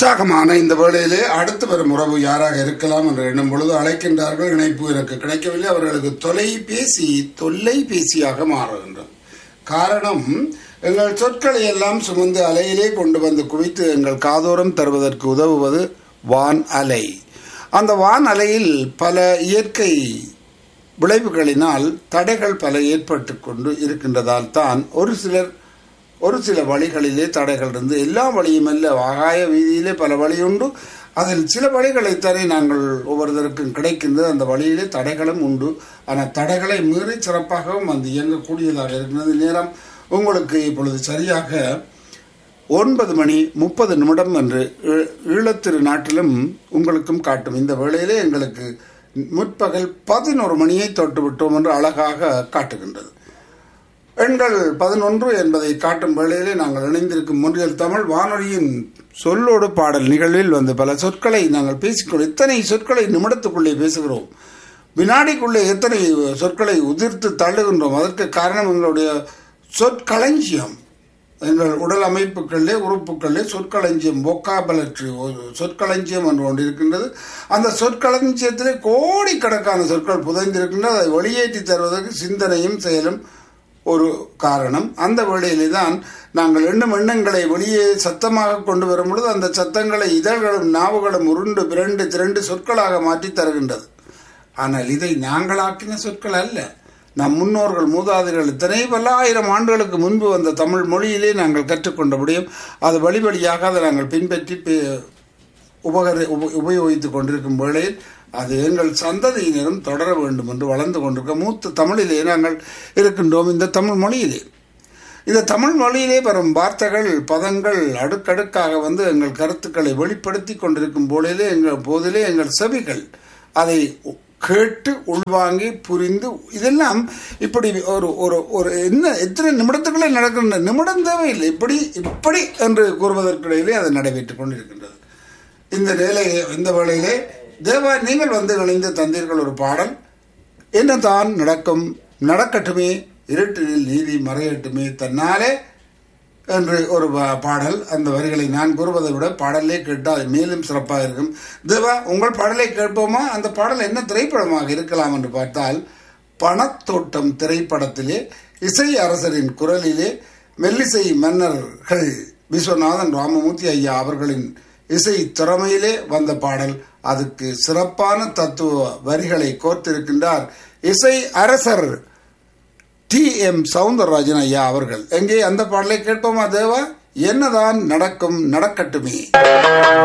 உற்சாகமான இந்த வேளையிலே அடுத்து வரும் உறவு யாராக இருக்கலாம் என்று எண்ணும் பொழுது அழைக்கின்றார்கள் இணைப்பு எனக்கு கிடைக்கவில்லை அவர்களுக்கு தொலைபேசி தொல்லைபேசியாக மாறுகின்றது காரணம் எங்கள் சொற்களை எல்லாம் சுமந்து அலையிலே கொண்டு வந்து குவித்து எங்கள் காதோரம் தருவதற்கு உதவுவது வான் அலை அந்த வான் அலையில் பல இயற்கை விளைவுகளினால் தடைகள் பல ஏற்பட்டு கொண்டு இருக்கின்றதால் தான் ஒரு சிலர் ஒரு சில வழிகளிலே தடைகள் இருந்து எல்லா வழியும் அல்ல ஆகாய வீதியிலே பல வழி உண்டு அதில் சில வழிகளைத்தானே நாங்கள் ஒவ்வொருத்தருக்கும் கிடைக்கின்றது அந்த வழியிலே தடைகளும் உண்டு ஆனால் தடைகளை மீறி சிறப்பாகவும் வந்து இயங்கக்கூடியதாக இருக்கிறது நேரம் உங்களுக்கு இப்பொழுது சரியாக ஒன்பது மணி முப்பது நிமிடம் என்று ஈ- ஈழத்திரு நாட்டிலும் உங்களுக்கும் காட்டும் இந்த வேளையிலே எங்களுக்கு முற்பகல் பதினோரு மணியை தொட்டு விட்டோம் என்று அழகாக காட்டுகின்றது எண்கள் பதினொன்று என்பதை காட்டும் வேளையிலே நாங்கள் இணைந்திருக்கும் முன்றியல் தமிழ் வானொலியின் சொல்லோடு பாடல் நிகழ்வில் வந்து பல சொற்களை நாங்கள் பேசிக்கொண்டு இத்தனை சொற்களை நிமிடத்துக்குள்ளே பேசுகிறோம் வினாடிக்குள்ளே எத்தனை சொற்களை உதிர்த்து தள்ளுகின்றோம் அதற்கு காரணம் எங்களுடைய சொற்களஞ்சியம் எங்கள் உடல் அமைப்புகளிலே உறுப்புகளிலே சொற்களஞ்சியம் ஒக்காபலற்றி சொற்களஞ்சியம் என்று ஒன்று இருக்கின்றது அந்த சொற்களஞ்சியத்திலே கோடிக்கணக்கான சொற்கள் புதைந்திருக்கின்றது அதை வெளியேற்றி தருவதற்கு சிந்தனையும் செயலும் ஒரு காரணம் அந்த வேளையிலே தான் நாங்கள் எண்ணும் எண்ணங்களை வெளியே சத்தமாக கொண்டு வரும் பொழுது அந்த சத்தங்களை இதழ்களும் நாவுகளும் உருண்டு பிறண்டு திரண்டு சொற்களாக மாற்றி தருகின்றது ஆனால் இதை நாங்களாக்கின சொற்கள் அல்ல நம் முன்னோர்கள் மூதாதையர்கள் இத்தனை பல்லாயிரம் ஆண்டுகளுக்கு முன்பு வந்த தமிழ் மொழியிலே நாங்கள் கற்றுக்கொண்ட முடியும் அது வழி வழியாக அதை நாங்கள் பின்பற்றி பே- உபகரி உப உபயோகித்துக் கொண்டிருக்கும் வேளையில் அது எங்கள் சந்ததியினரும் தொடர வேண்டும் என்று வளர்ந்து கொண்டிருக்க மூத்த தமிழிலே நாங்கள் இருக்கின்றோம் இந்த தமிழ் மொழியிலே இந்த தமிழ் மொழியிலே வரும் வார்த்தைகள் பதங்கள் அடுக்கடுக்காக வந்து எங்கள் கருத்துக்களை வெளிப்படுத்தி கொண்டிருக்கும் போதிலே எங்கள் போதிலே எங்கள் செவிகள் அதை கேட்டு உள்வாங்கி புரிந்து இதெல்லாம் இப்படி ஒரு ஒரு ஒரு என்ன எத்தனை நிமிடத்துக்குள்ளே நடக்கின்ற நிமிடம் தேவையில்லை இப்படி இப்படி என்று கூறுவதற்கிடையிலே அது நடைபெற்றுக் கொண்டிருக்கின்றது இந்த நிலை இந்த வேளையிலே தேவா நீங்கள் வந்து இணைந்து தந்தீர்கள் ஒரு பாடல் என்னதான் நடக்கும் நடக்கட்டுமே இருட்டினில் நீதி மறையட்டுமே தன்னாலே என்று ஒரு பா- பாடல் அந்த வரிகளை நான் கூறுவதை விட பாடலே கேட்டால் மேலும் சிறப்பாக இருக்கும் தேவா உங்கள் பாடலை கேட்போமா அந்த பாடல் என்ன திரைப்படமாக இருக்கலாம் என்று பார்த்தால் பணத்தோட்டம் திரைப்படத்திலே இசை அரசரின் குரலிலே மெல்லிசை மன்னர்கள் விஸ்வநாதன் ராமமூர்த்தி ஐயா அவர்களின் இசை திறமையிலே வந்த பாடல் அதுக்கு சிறப்பான தத்துவ வரிகளை கோர்த்திருக்கின்றார் இசை அரசர் டி எம் சவுந்தரராஜன் ஐயா அவர்கள் எங்கே அந்த பாடலை கேட்போமா தேவா என்னதான் நடக்கும் நடக்கட்டுமே